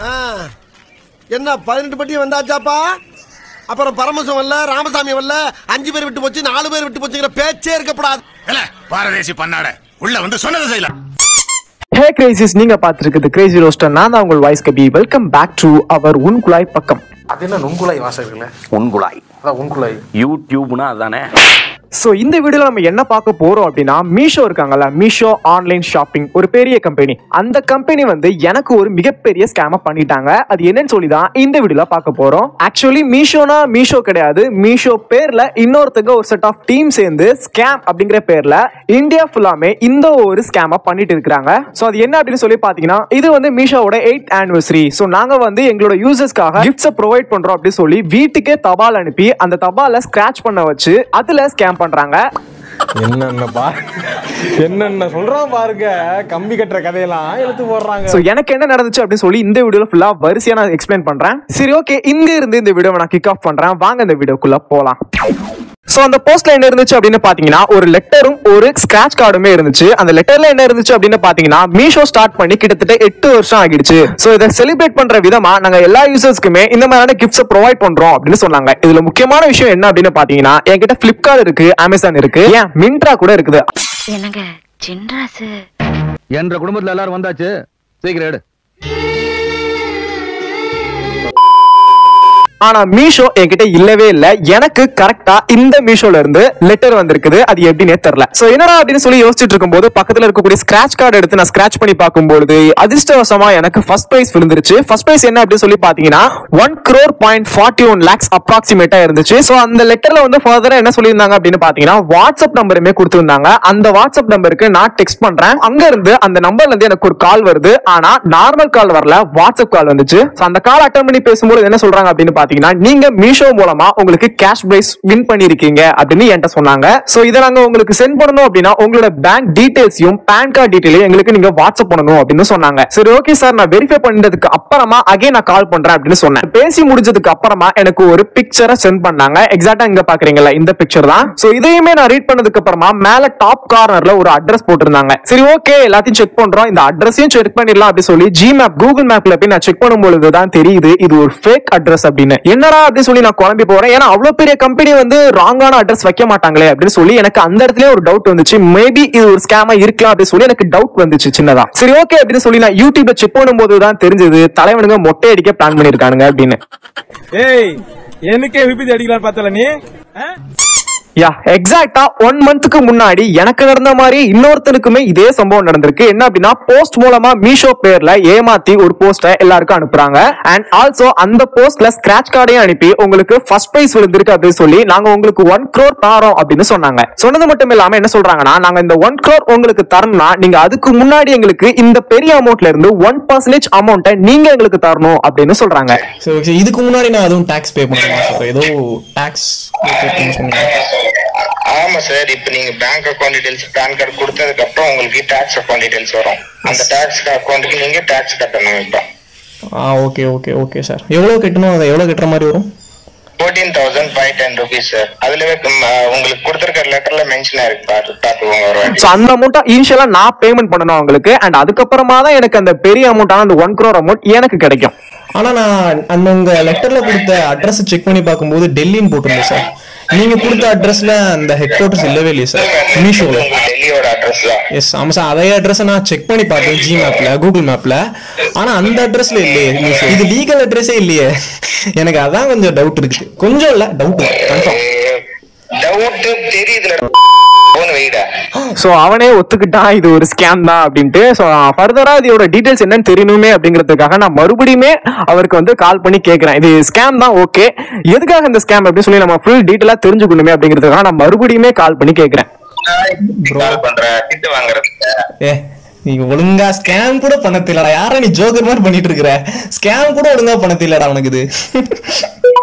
என்ன பதினெட்டு பட்டி வந்தாச்சாப்பா அப்புறம் பரமசம் வரல ராமசாமி வரல அஞ்சு பேர் விட்டு போச்சு நாலு பேர் விட்டு போச்சுங்கிற பேச்சே இருக்கப்படாது இல்ல பாரதேசி பண்ணாட உள்ள வந்து சொன்னதை செய்யலாம் ஹே கிரேசிஸ் நீங்க பார்த்துருக்குது கிரேசி ரோஸ்டர் நான் தான் உங்கள் வாய்ஸ் கபி வெல்கம் பேக் டு அவர் உன் குழாய் பக்கம் அது என்ன நுங்குலாய் வாசம் இருக்குல்ல உன்குழாய் அதான் உன்குலாய் யூடியூப்னா அதானே ஸோ இந்த வீடியோல நம்ம என்ன பார்க்க போறோம் அப்படின்னா மீஷோ இருக்காங்கல்ல மீஷோ ஆன்லைன் ஷாப்பிங் ஒரு பெரிய கம்பெனி அந்த கம்பெனி வந்து எனக்கு ஒரு மிகப்பெரிய ஸ்கேம பண்ணிட்டாங்க அது என்னன்னு சொல்லி தான் இந்த வீடியோல பார்க்க போறோம் ஆக்சுவலி மீஷோனா மீஷோ கிடையாது மீஷோ பேர்ல இன்னொருத்தங்க ஒரு செட் ஆஃப் டீம் சேர்ந்து ஸ்கேம் அப்படிங்கிற பேர்ல இந்தியா ஃபுல்லாமே இந்த ஒரு ஸ்கேம பண்ணிட்டு இருக்காங்க ஸோ அது என்ன அப்படின்னு சொல்லி பாத்தீங்கன்னா இது வந்து மீஷோவோட எயிட் ஆனிவர்சரி ஸோ நாங்க வந்து எங்களோட யூசர்ஸ்க்காக கிஃப்ட்ஸை ப்ரொவைட் பண்றோம் அப்படின்னு சொல்லி வீட்டுக்கே தபால் அனுப்பி அந்த தபாலை ஸ்கிராச் பண்ண வச்சு அதுல ஸ்கேம் பண்றாங்க என்னென்ன பா என்னென்ன சொல்றான் பாருங்க கம்பி கட்டுற கதையெல்லாம் இழுத்து போடுறாங்க சோ எனக்கு என்ன நடந்துச்சு அப்படின்னு சொல்லி இந்த வீடியோல ஃபுல்லா வரிசையா நான் எக்ஸ்பிளைன் பண்றேன் சரி ஓகே இங்க இருந்து இந்த வீடியோவை நான் கிக் ஆஃப் பண்றேன் வாங்க இந்த வீடியோக்குள்ள போலாம் சோ அந்த போஸ்ட்ல என்ன இருந்துச்சு அப்படின்னு பாத்தீங்கன்னா ஒரு லெட்டரும் ஒரு ஸ்கிராச் கார்டுமே இருந்துச்சு அந்த லெட்டர்ல என்ன இருந்துச்சு அப்படின்னு பாத்தீங்கன்னா மீஷோ ஸ்டார்ட் பண்ணி கிட்டத்தட்ட எட்டு வருஷம் ஆகிடுச்சு சோ இதை செலிப்ரேட் பண்ற விதமா நாங்க எல்லா யூசர்ஸ்க்குமே இந்த மாதிரியான கிஃப்ட்ஸ் ப்ரொவைட் பண்றோம் அப்படின்னு சொன்னாங்க இதுல முக்கியமான விஷயம் என்ன அப்படின்னு பாத்தீங்கன்னா என்கிட்ட பிளிப்கார்ட் இருக்கு அமேசான் இருக்கு ஏன் மின்ட்ரா கூட இருக்குது என்னங்க சின்ராசு என்ற குடும்பத்துல எல்லாரும் வந்தாச்சு சீக்கிரம் எடு ஆனா மீஷோ என்கிட்ட இல்லவே இல்ல எனக்கு கரெக்டா இந்த மீஷோல இருந்து லெட்டர் வந்திருக்குது அது எப்படின்னே தெரியல சோ என்னடா அப்படின்னு சொல்லி யோசிச்சுட்டு இருக்கும்போது பக்கத்துல இருக்கக்கூடிய ஸ்கிராச் கார்டு எடுத்து நான் ஸ்கிராச் பண்ணி பார்க்கும்போது அதிர்ஷ்டவசமா எனக்கு ஃபர்ஸ்ட் பிரைஸ் விழுந்துருச்சு ஃபர்ஸ்ட் பிரைஸ் என்ன அப்படின்னு சொல்லி பாத்தீங்கன்னா one crore point forty one lakhs அப்ராக்சிமேட்டா இருந்துச்சு சோ அந்த லெட்டர்ல வந்து ஃபர்தரா என்ன சொல்லியிருந்தாங்க அப்படின்னு பாத்தீங்கன்னா வாட்ஸ்அப் நம்பருமே கொடுத்திருந்தாங்க அந்த வாட்ஸ்அப் நம்பருக்கு நான் டெக்ஸ்ட் பண்றேன் அங்க இருந்து அந்த நம்பர்ல இருந்து எனக்கு ஒரு கால் வருது ஆனா நார்மல் கால் வரல வாட்ஸ்அப் கால் வந்துச்சு So அந்த கால் அட்டன் பண்ணி பேசும்போது என்ன சொல்றாங்க அப்படின்னு பாத்தீங்கன்னா நீங்க மீஷோ மூலமா உங்களுக்கு கேஷ் பிரைஸ் வின் பண்ணிருக்கீங்க அப்படின்னு என்கிட்ட சொன்னாங்க சோ இதை நாங்க உங்களுக்கு சென்ட் பண்ணணும் அப்படின்னா உங்களோட பேங்க் டீடைல்ஸையும் பேன் கார்டு டீடைலையும் எங்களுக்கு நீங்க வாட்ஸ்அப் பண்ணணும் அப்படின்னு சொன்னாங்க சரி ஓகே சார் நான் வெரிஃபை பண்ணதுக்கு அப்புறமா அகைன் நான் கால் பண்றேன் அப்படின்னு சொன்னேன் பேசி முடிஞ்சதுக்கு அப்புறமா எனக்கு ஒரு பிக்சரை சென்ட் பண்ணாங்க எக்ஸாக்டா இங்க பாக்குறீங்களா இந்த பிக்சர் தான் சோ இதையுமே நான் ரீட் பண்ணதுக்கு அப்புறமா மேல டாப் கார்னர்ல ஒரு அட்ரஸ் போட்டிருந்தாங்க சரி ஓகே எல்லாத்தையும் செக் பண்றோம் இந்த அட்ரஸையும் செக் பண்ணிடலாம் அப்படி சொல்லி ஜி மேப் கூகுள் மேப்ல போய் நான் செக் பண்ணும்பொழுது தான் தெரியுது இது ஒரு ஃபேக் அட்ரஸ் அப்படின்னு என்னடா அப்படின்னு சொல்லி நான் குழம்பி போறேன் ஏன்னா அவ்வளவு பெரிய கம்பெனி வந்து ராங்கான அட்ரஸ் வைக்க மாட்டாங்களே அப்படின்னு சொல்லி எனக்கு அந்த இடத்துல ஒரு டவுட் வந்துச்சு மேபி இது ஒரு ஸ்கேமா இருக்கலாம் அப்படின்னு சொல்லி எனக்கு டவுட் வந்துச்சு சின்னதா சரி ஓகே அப்படின்னு சொல்லி நான் யூடியூப்ல செக் பண்ணும்போது தான் தெரிஞ்சது தலைவனுங்க மொட்டை அடிக்க பிளான் பண்ணிருக்கானுங்க அப்படின்னு ஏய் எனக்கே விபத்து அடிக்கலாம் பார்த்தல நீ யா எக்ஸாக்டா ஒன் மந்த்துக்கு முன்னாடி எனக்கு நடந்த மாதிரி இன்னொருத்தனுக்குமே இதே சம்பவம் நடந்திருக்கு என்ன அப்படின்னா போஸ்ட் மூலமா மீஷோ பேர்ல ஏமாத்தி ஒரு போஸ்ட எல்லாருக்கும் அனுப்புறாங்க அண்ட் ஆல்சோ அந்த போஸ்ட்ல ஸ்கிராச் கார்டையும் அனுப்பி உங்களுக்கு ஃபர்ஸ்ட் பிரைஸ் விழுந்திருக்கு அப்படின்னு சொல்லி நாங்க உங்களுக்கு ஒன் crore தாரோம் அப்படின்னு சொன்னாங்க சொன்னது மட்டும் இல்லாம என்ன சொல்றாங்கன்னா நாங்க இந்த ஒன் crore உங்களுக்கு தரணும்னா நீங்க அதுக்கு முன்னாடி எங்களுக்கு இந்த பெரிய அமௌண்ட்ல இருந்து ஒன் பர்சன்டேஜ் அமௌண்ட்டை நீங்க எங்களுக்கு தரணும் அப்படின்னு சொல்றாங்க சரி ஓகே இதுக்கு முன்னாடி நான் எதுவும் டாக்ஸ் பே பண்ணணுமா சார் ஏதோ டாக்ஸ் சொன்னீங்க ஆமா சார் இப்ப நீங்க bank account details PAN card கொடுத்ததுக்கு அப்புறம் உங்களுக்கு டாக்ஸ் அக்கௌண்ட் டீடைல்ஸ் வரும் அந்த டாக்ஸ் அக்கௌண்ட்டுக்கு நீங்க டாக்ஸ் கட்டணும் இப்போ ஆ ஓகே ஓகே ஓகே சார் எவ்வளோ கட்டணும் அதை எவ்வளோ கட்டுற மாதிரி வரும் fourteen thousand five ten rupees sir அதுலவே ம், ஆ, உங்களுக்கு கொடுத்துருக்க லெட்டர்ல மென்ஷன் ஆயிருக்கு பார்த்து பார்த்துக்கோங்க ஒரு வாட்டி சோ அந்த அமௌண்ட்டா இனிஷியலா நான் பேமெண்ட் பண்ணணும் அவங்களுக்கு அண்ட் அதுக்கப்புறமா தான் எனக்கு அந்த பெரிய அமௌண்டான அந்த ஒன் crore அமௌண்ட் எனக்கு கிடைக்கும் ஆனால் நான் அந்த உங்கள் லெட்டரில் கொடுத்த அட்ரஸ் செக் பண்ணி பார்க்கும்போது டெல்லின்னு போட்டிருந்தேன் சார் நீங்கள் கொடுத்த அட்ரஸில் அந்த ஹெட் குவார்ட்டர்ஸ் இல்லவே இல்லையே சார் மீஷோவில் உங்களுக்கு டெல்லியோட அட்ரஸ் தான் எஸ் ஆமாம் சார் அதே அட்ரஸை நான் செக் பண்ணி பார்த்தேன் ஜி மேப்பில் கூகுள் மேப்பில் ஆனால் அந்த அட்ரஸில் இல்லையே மீஷோ இது லீகல் அட்ரஸே இல்லையே எனக்கு அதான் கொஞ்சம் டவுட் இருக்குது கொஞ்சம் இல்லை டவுட் கன்ஃபார்ம் டவுட் தெரியுதுல போன் வைடா சோ அவனே ஒத்துக்கிட்டான் இது ஒரு ஸ்கேம் தான் அப்படின்ட்டு சோ ஃபர்தரா இதோட டீடைல்ஸ் என்னன்னு தெரியணுமே அப்படிங்கிறதுக்காக நான் மறுபடியுமே அவருக்கு வந்து கால் பண்ணி கேட்கிறேன் இது ஸ்கேம் தான் ஓகே எதுக்காக இந்த ஸ்கேம் அப்படின்னு சொல்லி நம்ம ஃபுல் டீட்டெயிலா தெரிஞ்சுக்கணுமே அப்படிங்கிறதுக்காக நான் மறுபடியுமே கால் பண்ணி கேட்கிறேன் கால் பண்ற திட்டு வாங்குறதுக்கு ஏ நீ ஒழுங்கா ஸ்கேம் கூட பண்ண தெரியலடா யாரா நீ ஜோக்கர் மாதிரி பண்ணிட்டு இருக்கிற ஸ்கேம் கூட ஒழுங்கா பண்ண தெரியலடா உனக்கு இது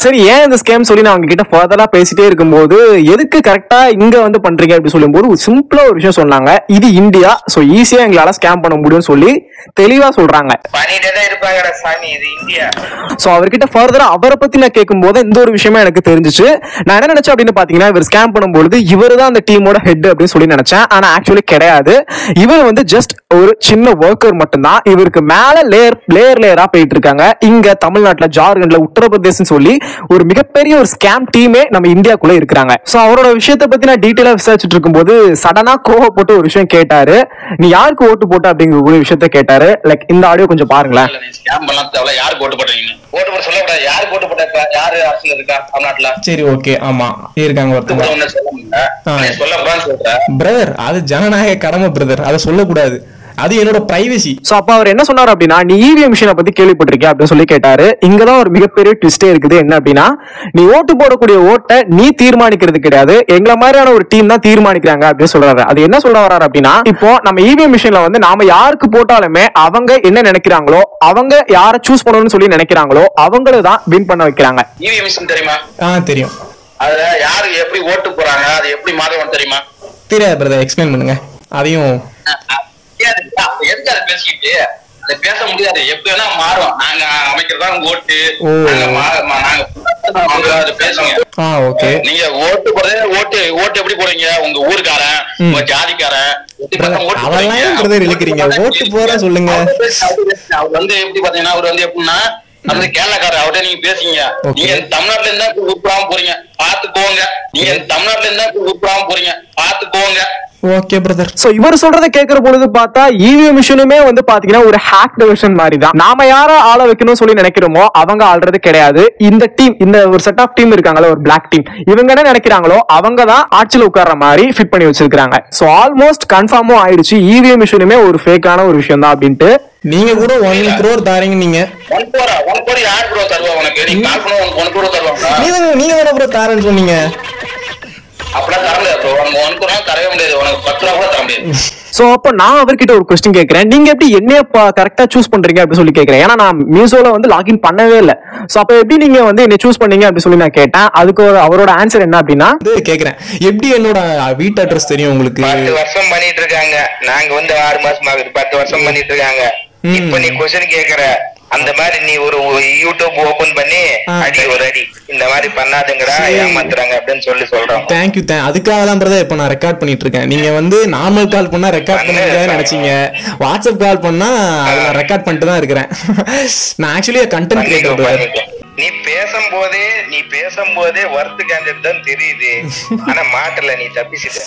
சரி ஏன் இந்த ஸ்கேம் சொல்லி நான் அவங்க கிட்ட ஃபர்தரா பேசிட்டே இருக்கும்போது எதுக்கு கரெக்டா இங்க வந்து பண்றீங்க அப்படி சொல்லும்போது சிம்பிளா ஒரு விஷயம் சொன்னாங்க இது இந்தியா சோ ஈஸியா எங்களால ஸ்கேம் பண்ண முடியும்னு சொல்லி தெளிவா சொல்றாங்க பண்ணிட்டே தான் இருப்பாங்கடா சாமி இது இந்தியா சோ அவர்கிட்ட ஃபர்தரா அவரை பத்தி நான் கேட்கும்போது இந்த ஒரு விஷயமா எனக்கு தெரிஞ்சுச்சு நான் என்ன நினைச்சேன் அப்படின்னு பாத்தீங்கன்னா இவர் ஸ்கேம் பண்ணும்போது இவர் தான் அந்த டீமோட ஹெட் அப்படின்னு சொல்லி நினைச்சேன் ஆனா ஆக்சுவலி கிடையாது இவர் வந்து ஜஸ்ட் ஒரு சின்ன ஒர்க்கர் மட்டும்தான் இவருக்கு மேல லேயர் லேயர் லேயரா போயிட்டு இருக்காங்க இங்க தமிழ்நாட்டுல ஜார்க்கண்ட்ல உத்தரப்பிரதேசம் சொல்லி ஒரு மிகப்பெரிய ஒரு ஸ்கேம் டீமே நம்ம இந்தியாக்குள்ள இருக்கிறாங்க சோ அவரோட விஷயத்தை பத்தி நான் டீட்டெயிலா விசாரிச்சுட்டு இருக்கும்போது சடனா கோவப்பட்டு ஒரு விஷயம் கேட்டாரு நீ யாருக்கு ஓட்டு போட்ட அப்படிங்கிற ஒரு விஷயத்த கேட்டாரு லைக் இந்த ஆடியோ கொஞ்சம் பாருங்களேன் ஸ்கேம் பண்ணலாம் தேவை யாருக்கு ஓட்டு போட்டீங்க ஓட்டு போட சொல்லக்கூடாது யாருக்கு ஓட்டு போட்ட யாரு அரசியல் இருக்கா தமிழ்நாட்டுல சரி ஓகே ஆமா இருக்காங்க ஒருத்தவங்க ஒண்ணு சொல்ல முடியல ஆ. நீ சொல்லக்கூடாதுன்னு சொல்ற பிரதர் அது ஜனநாயக கடமை பிரதர் அதை சொல்லக்கூடாது அது என்னோட பிரைவசி சோ அப்ப அவர் என்ன சொன்னார் அப்படின்னா நீ இவிஎம் மிஷினை பத்தி கேள்விப்பட்டிருக்கியா அப்படின்னு சொல்லி கேட்டாரு இங்கதான் ஒரு மிகப்பெரிய ட்விஸ்டே இருக்குது என்ன அப்படின்னா நீ ஓட்டு போடக்கூடிய ஓட்டை நீ தீர்மானிக்கிறது கிடையாது எங்களை மாதிரியான ஒரு டீம் தான் தீர்மானிக்கிறாங்க அப்படின்னு சொல்றாரு அது என்ன சொல்ல வர்றாரு அப்படின்னா இப்போ நம்ம இவிஎம் மிஷின்ல வந்து நாம யாருக்கு போட்டாலுமே அவங்க என்ன நினைக்கிறாங்களோ அவங்க யாரை சூஸ் பண்ணணும்னு சொல்லி நினைக்கிறாங்களோ அவங்கள தான் வின் பண்ண வைக்கிறாங்க இவிஎம் மிஷின் தெரியுமா ஆ தெரியும் அதுல யாரு எப்படி ஓட்டு போறாங்க அது எப்படி மாதவன் தெரியுமா தெரியாது பிரதர் எக்ஸ்பிளைன் பண்ணுங்க அதையும் எதுக்கு அதை பேசிக்கிட்டு அதை பேச முடியாது எப்படி வேணா மாறும் நாங்க அமைக்கிறதா உங்க ஓட்டு ஓ. நாங்க மா- மா- நாங்க அவங்க அதை பேசுங்க ஆ ஓகே நீங்க ஓட்டு போடுறது ஓட்டு ஓட்டு எப்படி போடுறீங்க உங்க ஊருக்காரன் ம். உங்க ஜாதிக்காரன் எப்படி Brother, பார்த்தா ஓட்டு அதெல்லாம் போடுறீங்க? ஏன் brother இழுக்கிறீங்க? ஓட்டு போட சொல்லுங்க. அவர் வந்து எப்படி பாத்தீங்கன்னா அவர் வந்து எப்படின்னா அது வந்து கேரளாக்காரர் அவர்கிட்ட நீங்க பேசுங்க Okay. நீங்க தமிழ்நாட்டுல இருந்தா உருப்படாம போறீங்க பாத்துக்கோங்க நீங்க தமிழ்நாட்டுல இருந்தா உருப்படாம போறீங்க பாத்துக்கோங்க ஓகே பிரதர் சோ இவர் சொல்றதை கேட்கிற பொழுது பார்த்தா இவிஎம் மிஷினுமே வந்து பாத்தீங்கன்னா ஒரு ஹேக் வெர்ஷன் மாதிரி தான் நாம யார ஆள வைக்கணும்னு சொல்லி நினைக்கிறோமோ அவங்க ஆள்றது கிடையாது இந்த டீம் இந்த ஒரு செட் ஆஃப் டீம் இருக்காங்கல்ல ஒரு பிளாக் டீம் இவங்க என்ன நினைக்கிறாங்களோ அவங்க தான் ஆட்சியில் உட்கார்ற மாதிரி ஃபிட் பண்ணி வச்சிருக்காங்க சோ ஆல்மோஸ்ட் கன்ஃபார்மும் ஆயிடுச்சு இவிஎம் மிஷினுமே ஒரு ஃபேக்கான ஒரு விஷயம் தான் அப்படின்ட்டு நீங்க கூட ஒன் க்ரோர் தாரீங்க நீங்க ஒன் கோரா ஒன் கோடி யார் ப்ரோ தருவா உனக்கு நீ கால் பண்ண உனக்கு ஒன் கோடி தருவாங்க நீங்க நீங்க தானே ப்ரோ தாரேன்னு சொன்னீங்க அப்படிலாம் தர முடியாது ப்ரோ உனக்கு ஒன் கோரா தரவே முடியாது உனக்கு பத்து ரூபா கூட தர முடியாது சோ அப்போ நான் அவர்கிட்ட ஒரு கொஸ்டின் கேட்கறேன் நீங்க எப்படி என்னைய கரெக்டா சூஸ் பண்றீங்க அப்படி சொல்லி கேட்கறேன் ஏன்னா நான் மியூசோல வந்து லாகின் பண்ணவே இல்ல சோ அப்ப எப்படி நீங்க வந்து என்ன சூஸ் பண்ணீங்க அப்படி சொல்லி நான் கேட்டேன் அதுக்கு ஒரு அவரோட ஆன்சர் என்ன அப்படின்னா இது கேக்குறேன் எப்படி என்னோட வீட்டு அட்ரஸ் தெரியும் உங்களுக்கு பத்து வருஷம் பண்ணிட்டு இருக்காங்க நாங்க வந்து ஆறு மாசம் ஆகுது பத்து வருஷம் பண்ணிட்டு இருக்காங்க ம். இப்ப நீ கொஸ்டின் கேக்குற அந்த மாதிரி நீ ஒரு யூடியூப் ஓபன் பண்ணி ஆ. அடி ஒரு அடி இந்த மாதிரி பண்ணாதுங்கடா சரி. ஏமாத்துறாங்க அப்படின்னு சொல்லி சொல்றோம் தேங்க்யூ தே அதுக்காக தான் பிரதர் இப்போ நான் ரெக்கார்ட் பண்ணிட்டு இருக்கேன் நீங்க வந்து நார்மல் கால் பண்ணா ரெக்கார்ட் பண்ணுறதுக்காக நினைச்சீங்க வாட்ஸ்அப் கால் பண்ணா அதை நான் ரெக்கார்ட் பண்ணிட்டு தான் இருக்கிறேன் நான் ஆக்சுவலி கண்டென்ட் பண்ணிக்கோ, கிரியேட்டர் பிரதர் பண்ணிக்கோ. நீ பேசும்போதே நீ பேசும்போதே ஒர்த்து கேண்டட் தான் தெரியுது ஆனா மாட்டல நீ தப்பிச்சிட்ட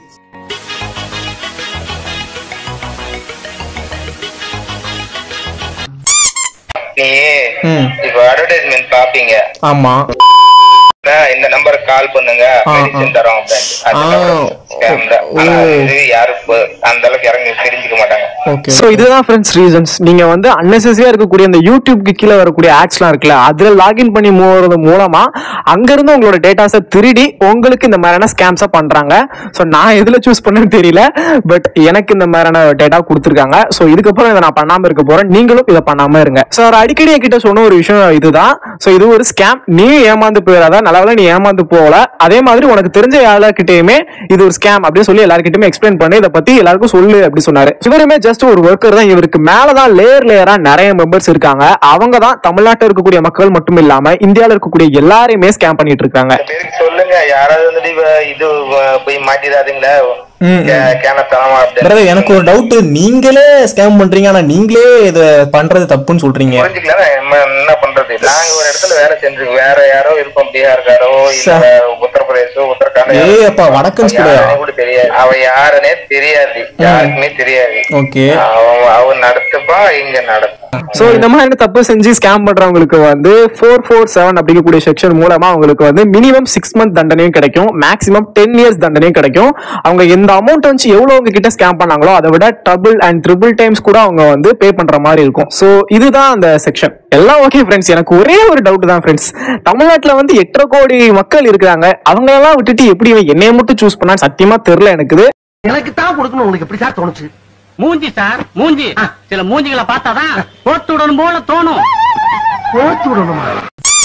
நீ ம். இப்ப அட்வர்டைஸ்மெண்ட் பாப்பீங்க ஆமா இந்த நம்பருக்கு கால் பண்ணுங்க ஆ, மெடிசன் ஆ. தரோம் அப்படின்னு. அது ஆ, நம்பர் scam தான். ஆனா ஓ. இது யாரும் இப்ப அந்த அளவுக்கு இறங்கி தெரிஞ்சுக்க மாட்டாங்க ஓகே சோ இதுதான் ஃப்ரெண்ட்ஸ் ரீசன்ஸ் நீங்க வந்து அன்னெசரியா இருக்கக்கூடிய இந்த யூடியூப்க்கு கீழே வரக்கூடிய ஆட்ஸ்லாம் இருக்குல்ல அதுல லாகின் பண்ணி போறது மூலமா அங்க இருந்து உங்களோட டேட்டாஸை திருடி உங்களுக்கு இந்த மாதிரியான ஸ்கேம்ஸா பண்றாங்க சோ நான் எதுல சூஸ் பண்ணேன்னு தெரியல பட் எனக்கு இந்த மாதிரியான டேட்டா கொடுத்துருக்காங்க சோ இதுக்கப்புறம் இதை நான் பண்ணாம இருக்க போறேன் நீங்களும் இதை பண்ணாம இருங்க சோ அவர் அடிக்கடி என்கிட்ட சொன்ன ஒரு விஷயம் இதுதான் சோ இது ஒரு ஸ்கேம் நீ ஏமாந்து போயிடாத நல்லவேளை நீ ஏமாந்து போகல அதே மாதிரி உனக்கு தெரிஞ்ச யாருக்கிட்டயுமே இது ஒரு ஸ்கேம் அப்படின்னு சொல்லி எல்லாருக்கிட்டுமே எக்ஸ்பிளைன் பண்ணி இதை பத்தி எல்லாருக்கும் சொல்லு அப்படி சொன்னாரு இவருமே ஜஸ்ட் ஒரு ஒர்க்கர் தான் இவருக்கு மேலதான் லேயர் லேயரா நிறைய மெம்பர்ஸ் இருக்காங்க அவங்க தான் தமிழ்நாட்டில் இருக்கக்கூடிய மக்கள் மட்டும் இல்லாம இந்தியால இருக்கக்கூடிய எல்லாரையுமே ஸ்கேம் பண்ணிட்டு இருக்காங்க பேருக்கு சொல்லுங்க யாராவது வந்துட்டு இவ இது வ- போய் மாட்டிடாதீங்களா ம், ம். கேனத்தனமா அப்படின்னு பிரதர் எனக்கு ஒரு டவுட் நீங்களே ஸ்கேம் பண்றீங்க ஆனா நீங்களே இத பண்றது தப்புன்னு சொல்றீங்க புரிஞ்சுக்கலாம் நம்ம என்ன பண்றது நாங்க ஒரு இடத்துல வேலை செஞ்சிருக்கோம் வேற யாரோ இருப்போம் பீகார்காரோ இல்ல உத்தரப்பிரதேசோ உத்தரகாண்ட் ஏய் அப்பா வடக்கன்ஸ் கூட யாருன்னே கூட தெரியாது அவ யாருன்னே தெரியாது யாருக்குமே தெரியாது ஓகே அவன் அவன் நடத்துப்பா இங்க நடத்தும் சோ இந்த மாதிரி தப்பு செஞ்சு ஸ்கேம் பண்றவங்களுக்கு வந்து ஃபோர் ஃபோர் செவன் அப்படிங்கக்கூடிய செக்ஷன் மூலமா அவங்களுக்கு வந்து மினிமம் சிக்ஸ் மந்த் தண்டனையும் கிடைக்கும் மேக்ஸிமம் டென் இயர்ஸ் தண்டனையும் கிடைக்கும் அவங்க எந்த அமௌண்ட் வச்சு எவ்வளவு உங்க கிட்ட ஸ்கேம் பண்ணாங்களோ அதை விட டபுள் அண்ட் ட்ரிபிள் டைம்ஸ் கூட அவங்க வந்து பே பண்ற மாதிரி இருக்கும் சோ இதுதான் அந்த செக்ஷன் எல்லாம் ஓகே ஃப்ரெண்ட்ஸ் எனக்கு ஒரே ஒரு டவுட் தான் ஃப்ரெண்ட்ஸ் தமிழ்நாட்டுல வந்து எட்டரை கோடி மக்கள் இருக்காங்க அவங்க எல்லாம் விட்டுட்டு எப்படி இவன் என்னைய மட்டும் சூஸ் பண்ணா சத்தியமா தெரியல எனக்கு இது எனக்கு தான் கொடுக்கணும் உங்களுக்கு எப்படி சார் தோணுச்சு மூஞ்சி சார் மூஞ்சி சில மூஞ்சிகளை பார்த்தாதான் போட்டு விடணும் போல தோணும் போட்டு விடணுமா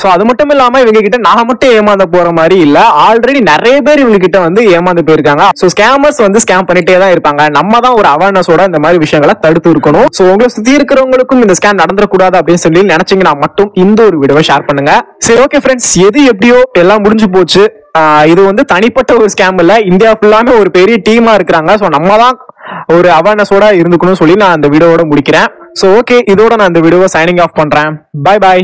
சோ அது மட்டும் இல்லாம இவங்க கிட்ட நான் மட்டும் ஏமாந்த போற மாதிரி இல்ல ஆல்ரெடி நிறைய பேர் இவங்க கிட்ட வந்து ஏமாந்து போயிருக்காங்க சோ ஸ்கேமர்ஸ் வந்து ஸ்கேம் பண்ணிட்டே தான் இருப்பாங்க நம்ம தான் ஒரு அவேர்னஸோட இந்த மாதிரி விஷயங்களை தடுத்து இருக்கணும் சோ உங்களை சுத்தி இருக்கிறவங்களுக்கும் இந்த ஸ்கேம் நடந்துடக்கூடாது அப்படின்னு சொல்லி நினைச்சீங்கன்னா மட்டும் இந்த ஒரு வீடியோவை ஷேர் பண்ணுங்க சரி ஓகே ஃப்ரெண்ட்ஸ் எது எப்படியோ எல்லாம் முடிஞ்சு போச்சு ஆஹ் இது வந்து தனிப்பட்ட ஒரு ஸ்கேம் இல்ல இந்தியா ஃபுல்லாமே ஒரு பெரிய டீமா இருக்கிறாங்க சோ நம்ம தான் ஒரு அவேர்னஸோட இருந்துக்கணும்னு சொல்லி நான் அந்த வீடியோவோட முடிக்கிறேன் சோ ஓகே இதோட நான் இந்த வீடியோவை சைனிங் ஆஃப் பண்றேன் பை பாய்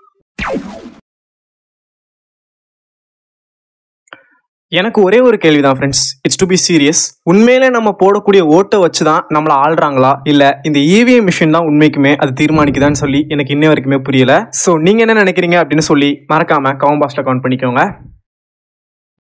எனக்கு ஒரே ஒரு கேள்விதான் friends it's to be serious உண்மையிலே நம்ம போடக்கூடிய ஓட்டை வச்சு தான் நம்மளை ஆள்றாங்களா இல்ல இந்த இவிஎம் மிஷின் தான் உண்மைக்குமே அது தீர்மானிக்குதான்னு சொல்லி எனக்கு இன்ன வரைக்குமே புரியல ஸோ நீங்க என்ன நினைக்கிறீங்க அப்படின்னு சொல்லி மறக்காம கமெண்ட் பாக்ஸ்ல கவுண்ட் பண்ணிக்கோங்க